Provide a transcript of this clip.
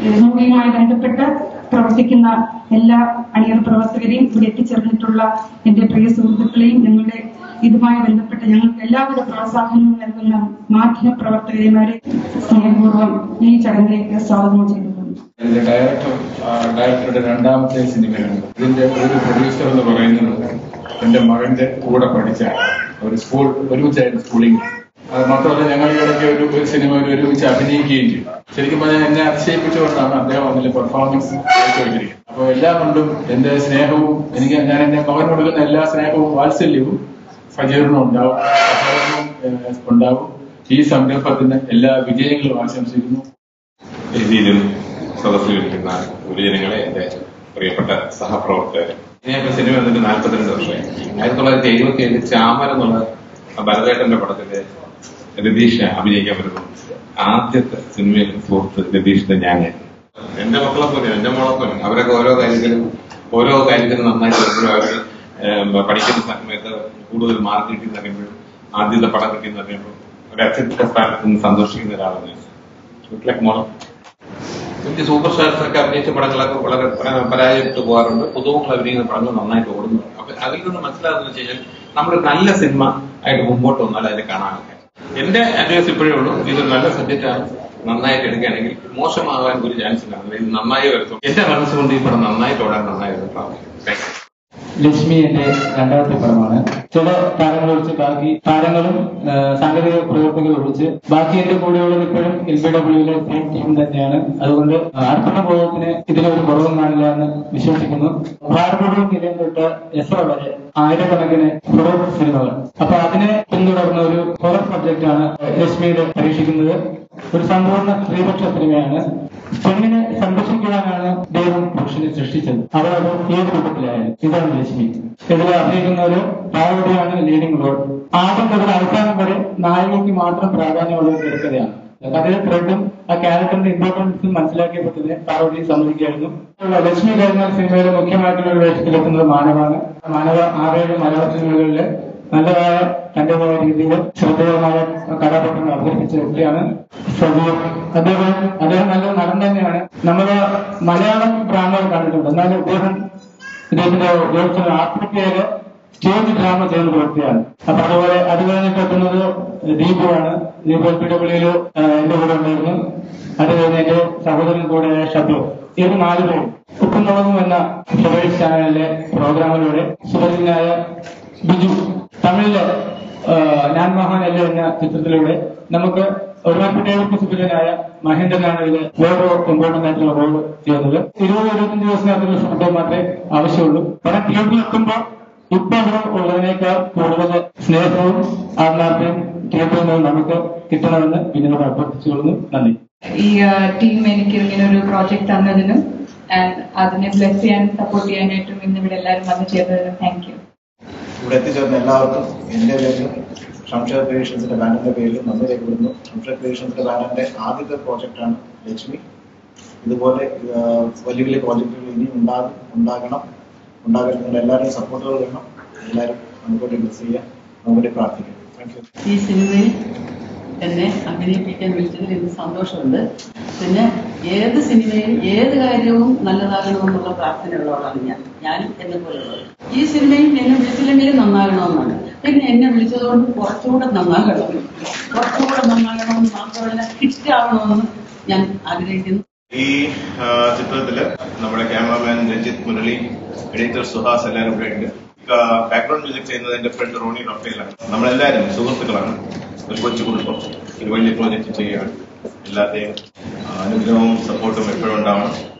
മൂവിയുമായി ബന്ധപ്പെട്ട് പ്രവർത്തിക്കുന്ന എല്ലാ അണിയറ പ്രവർത്തകരെയും ഇവിടെ എത്തിച്ചേർന്നിട്ടുള്ള എന്റെ പ്രിയ സുഹൃത്തുക്കളെയും ഞങ്ങളുടെ ഇതുമായി ബന്ധപ്പെട്ട് ഞങ്ങൾക്ക് എല്ലാവിധ പ്രോത്സാഹനവും നൽകുന്ന മാധ്യമ പ്രവർത്തകരെമാരെ സ്നേഹപൂർവ്വം ഈ ചടങ്ങിലേക്ക് സ്വാഗതം ചെയ്തുകൊള്ളുന്നു ഇതിന്റെ ഡയറക്ടർ ആ, ഡയറക്ടറുടെ രണ്ടാമത്തെ സിനിമയാണ് ഇതിന്റെ ഒരു പ്രൊഡ്യൂസർ എന്ന് പറയുന്നത് എന്റെ മകന്റെ കൂടെ പഠിച്ച ഒരു സ്കൂൾ ഒരുമിച്ചായിരുന്നു സ്കൂളിംഗ് അത് മാത്രമല്ല ഞങ്ങൾ ഈ ഇടയ്ക്ക് ഒരു ഒരു സിനിമയിൽ ഒരുമിച്ച് അഭിനയിക്കുകയും ചെയ്തു ശരിക്കും പറഞ്ഞാൽ എന്നെ അതിശയിപ്പിച്ചുകൊണ്ടാണ് അദ്ദേഹം അതിലെ പെർഫോമൻസ് കാഴ്ചവെച്ചിരിക്കുന്നത് അപ്പോൾ എല്ലാം കൊണ്ടും എന്റെ സ്നേഹവും എനിക്ക് ഞാൻ എന്റെ മകൻ കൊടുക്കുന്ന എല്ലാ സ്നേഹവും വാത്സല്യവും ഫജീറിനും ഉണ്ടാവും സഹകരണവും ഏഹ്, ഉണ്ടാവും ഈ സംരംഭത്തിന് എല്ലാ വിജയങ്ങളും ആശംസിക്കുന്നു വേദിയിലും സദസ്സിലിരിക്കുന്ന ഗുരുജനങ്ങളെ എന്റെ പ്രിയപ്പെട്ട സഹപ്രവർത്തകരെ ഇതിനൊക്കെ സിനിമ വന്നിട്ട് നാൽപ്പത്തിരണ്ട് വർഷമായി ആയിരത്തി തൊള്ളായിരത്തി എഴുപത്തി ഏഴ് ചാമര എന്നുള്ള ആ ഭരതേട്ടന്റെ പടത്തില് രതീഷ് അഭിനയിക്കാൻ വരുന്നു ആദ്യത്തെ സിനിമയിൽ സുഹൃത്ത് രതീഷിന്റെ ഞാനായിരുന്നു എന്റെ മക്കളെ പോലെ എന്റെ മോളെ പോലെ അവരൊക്കെ ഓരോ കാര്യത്തിലും ഓരോ കാര്യത്തിലും നന്നായിട്ട് വരുമ്പോഴും അവര് ഏം, പഠിക്കുന്ന സമയത്ത് കൂടുതൽ മാർക്ക് കിട്ടിയെന്ന് അറിയുമ്പോഴും ആദ്യത്തെ പടം കിട്ടിയെന്ന് അറിയുമ്പോൾ ഒരു അച്ഛന്റെ സ്ഥാനത്ത് നിന്ന് സന്തോഷിക്കുന്ന ഒരാളാണ് ഞാൻ വീട്ടിലേക്ക് മോളം എനിക്ക് സൂപ്പർ സ്റ്റാർസ് ഒക്കെ അഭിനയിച്ച പടങ്ങളൊക്കെ വളരെ പരാ- പരാജയപ്പെട്ടു പോകാറുണ്ട് പുതുമുഖങ്ങൾ അഭിനയിക്കുന്ന പടങ്ങൾ നന്നായിട്ട് ഓടുന്നു അപ്പൊ അതിൽ നിന്ന് മനസ്സിലാകുന്നത് വെച്ച് കഴിഞ്ഞാൽ നമ്മൾ നല്ല സിനിമ ആയിട്ട് മുമ്പോട്ട് വന്നാൽ അതിനെ കാണാനൊക്കെ എന്റെ അഡ്വൈസ് ഇപ്പോഴേ ഉള്ളൂ ഇതൊരു നല്ല സബ്ജക്റ്റ് ആണ് നന്നായിട്ട് എടുക്കുകയാണെങ്കിൽ മോശമാകാൻ ഒരു ചാൻസ് ഇല്ല ഇത് നന്നായി വരുത്തും എന്റെ മനസ്സുകൊണ്ട് ഈ പടം നന്നായിട്ട് ഓടാൻ നന്നായി വരും താങ്ക് യു ലക്ഷ്മി എന്റെ രണ്ടാമത്തെ പടമാണ് ചില താരങ്ങൾ ഒഴിച്ച് ബാക്കി താരങ്ങളും ആ, സാങ്കേതിക പ്രവർത്തകരും ഒഴിച്ച് ബാക്കി എന്റെ കൂടെയുള്ളത് ഇപ്പോഴും എൽ ബി ഡബ്ല്യൂയിലെ സെയിം ടീം തന്നെയാണ് അതുകൊണ്ട് അർപ്പണ ബോധത്തിന് ഇതിലൊരു കുറവും കാണില്ല എന്ന് വിശ്വസിക്കുന്നു ഭാരതവും നിലയം തൊട്ട് എസ്ര വരെ ആയിരക്കണക്കിന് ഹൊറർ സിനിമകൾ അപ്പൊ അതിനെ പിന്തുടർന്ന ഒരു ഹൊറർ സബ്ജക്റ്റാണ് ലക്ഷ്മിയുടെ പരീക്ഷിക്കുന്നത് ഒരു സമ്പൂർണ്ണ സ്ത്രീപക്ഷ സിനിമയാണ് പെണ്ണിനെ സംരക്ഷിക്കുവാനാണ് ദൈവം പുരുഷനെ സൃഷ്ടിച്ചത് അവർ അത് ഏത് രൂപത്തിലായാലും ഇതാണ് ലക്ഷ്മി ഇതിൽ അഭിനയിക്കുന്ന ഒരു പാർവതിയാണ് ലീഡിംഗ് റോൾ ആദ്യം മുതൽ അവസാനം വരെ നായികയ്ക്ക് മാത്രം പ്രാധാന്യമുള്ള ഒരു തിരക്കഥയാണ് കഥയുടെ ത്രെഡും ആ ക്യാരക്ടറിന്റെ ഇമ്പോർട്ടൻസും മനസ്സിലാക്കിയപ്പോൾ പാർവതി സമ്മതിക്കായിരുന്നു ലക്ഷ്മി കഴിഞ്ഞാൽ സിനിമയിലെ മുഖ്യമായിട്ടുള്ള ഒരു വേഷത്തിലെത്തുന്നത് മാനവാണ് മാനവ ആറേഴ് മലയാള സിനിമകളിലെ നല്ലതായ തന്റേതായ രീതിയിൽ ശ്രദ്ധേയമായ കഥാപാത്രങ്ങൾ അവതരിപ്പിച്ച വ്യക്തിയാണ് സജീവ് അദ്ദേഹം അദ്ദേഹം നല്ല നടൻ തന്നെയാണ് നമ്മൾ മലയാളം ഡ്രാമകൾ കണ്ടിട്ടുണ്ട് എന്നാൽ ഇദ്ദേഹം ഇദ്ദേഹത്തിന്റെ ഉപയോഗിച്ച ആഫ്രിക്കയിലെ സ്റ്റേജ് ഡ്രാമ ചെയ്യുന്ന വ്യക്തിയാണ് അപ്പൊ അതുപോലെ അത് കഴിഞ്ഞിട്ട് എത്തുന്നത് ദീപുവാണ് ദീപു എൽ പി ഡബ്ല്യൂല് എന്റെ കൂടെ ഉണ്ടായിരുന്നു അത് കഴിഞ്ഞ് എന്റെ സഹോദരൻ കൂടെ ഷബു ഇവർ നാലുപേരും ഉപ്പുമുളകും എന്ന ഫ്ലവേഴ്സ് ചാനലിലെ പ്രോഗ്രാമിലൂടെ സുപരിചിതനായ ബിജു തമിഴിലെ ആ, ഞാൻ മഹാൻ അല്ല എന്ന ചിത്രത്തിലൂടെ നമുക്ക് ഒരുപാട് ഏവർക്കും സുപരിചിതനായ മഹേന്ദ്രനാണ് ഇതിൽ വേറെ ഇമ്പോർട്ടന്റ് ആയിട്ടുള്ള റോൾ ചെയ്യുന്നത് ഇരുപത് ഇരുപത്തഞ്ച് ദിവസത്തിനകത്തുള്ള ഷൂട്ട് മാത്രമേ ആവശ്യമുള്ളൂ പണം തിയേറ്ററിൽ എത്തുമ്പോൾ ഇപ്പൊ ഇവിടെ ഉള്ളതിനേക്കാൾ കൂടുതൽ സ്നേഹവും ആത്മാർത്ഥയും തിയേറ്ററിൽ നിന്ന് നമുക്ക് കിട്ടണമെന്ന് പിന്നീട് അഭ്യർത്ഥിച്ചുകൊള്ളുന്നു നന്ദി ഈ ടീം എനിക്ക് ഇങ്ങനെ ഒരു പ്രോജക്റ്റ് തന്നതിനും ആൻഡ് അതിനെ ബ്ലെസ് ചെയ്യാനും സപ്പോർട്ട് ചെയ്യാനായിട്ടും ഇന്ന് ഇവിടെ എല്ലാവരും വന്നു ചേർന്നതിനും താങ്ക് യു ഇവിടെ എത്തിച്ചേർന്ന എല്ലാവർക്കും എന്റെ പേരിലും ഷംഷേർ ക്രിയേഷൻസിന്റെ ബാനറിന്റെ പേരിലും നന്ദി രേഖപ്പെടുന്നു ഷംഷേർ ക്രിയേഷൻസിന്റെ ബാനറിന്റെ ആദ്യത്തെ പ്രോജക്റ്റാണ് ലക്ഷ്മി ഇതുപോലെ ആ, വലിയ വലിയ പ്രോജക്റ്റുകൾ ഇനിയും ഉണ്ടാകും ഉണ്ടാകണം ഉണ്ടാകാൻ നിങ്ങൾ എല്ലാവരുടെയും സപ്പോർട്ടുകൾ വേണം എല്ലാവരും നമുക്ക് വേണ്ടി മിസ് ചെയ്യാം നമുക്ക് വേണ്ടി പ്രാർത്ഥിക്കാം താങ്ക് യു ഈ സിനിമയിൽ എന്നെ അഭിനയിപ്പിക്കാൻ വിളിച്ചതിൽ എനിക്ക് സന്തോഷമുണ്ട് പിന്നെ ഏത് സിനിമയും ഏത് കാര്യവും നല്ലതാകണമെന്നുള്ള പ്രാർത്ഥനയുള്ളവളാണ് ഞാൻ ഞാനും എന്നെ പോലുള്ളത് ഈ സിനിമയിൽ എന്നെ വിളിച്ചില്ലെങ്കിലും നന്നാകണമെന്നാണ് പിന്നെ എന്നെ വിളിച്ചതുകൊണ്ട് കുറച്ചുകൂടെ നന്നാകണം കുറച്ചുകൂടെ നന്നാകണമെന്ന് മാത്രമല്ല ഹിറ്റാവണമെന്ന് ഞാൻ ആഗ്രഹിക്കുന്നു ഈ ആ, ചിത്രത്തില് നമ്മുടെ ക്യാമറമാൻ രഞ്ജിത്ത് മുരളി എഡിറ്റർ സുഹാസ് എല്ലാവരും ഇവിടെ ഉണ്ട് ബാക്ക്ഗ്രൗണ്ട് മ്യൂസിക് ചെയ്യുന്നത് എന്റെ ഫ്രണ്ട് റോണി റഫേലാണ് നമ്മളെല്ലാവരും സുഹൃത്തുക്കളാണ് ഒരു കൊച്ചു കുടുംബം ഒരു വലിയ പ്രോജക്റ്റ് ചെയ്യുകയാണ് എല്ലാത്തെയും ആ, അനുഗ്രഹവും സപ്പോർട്ടും എപ്പോഴും ഉണ്ടാവണം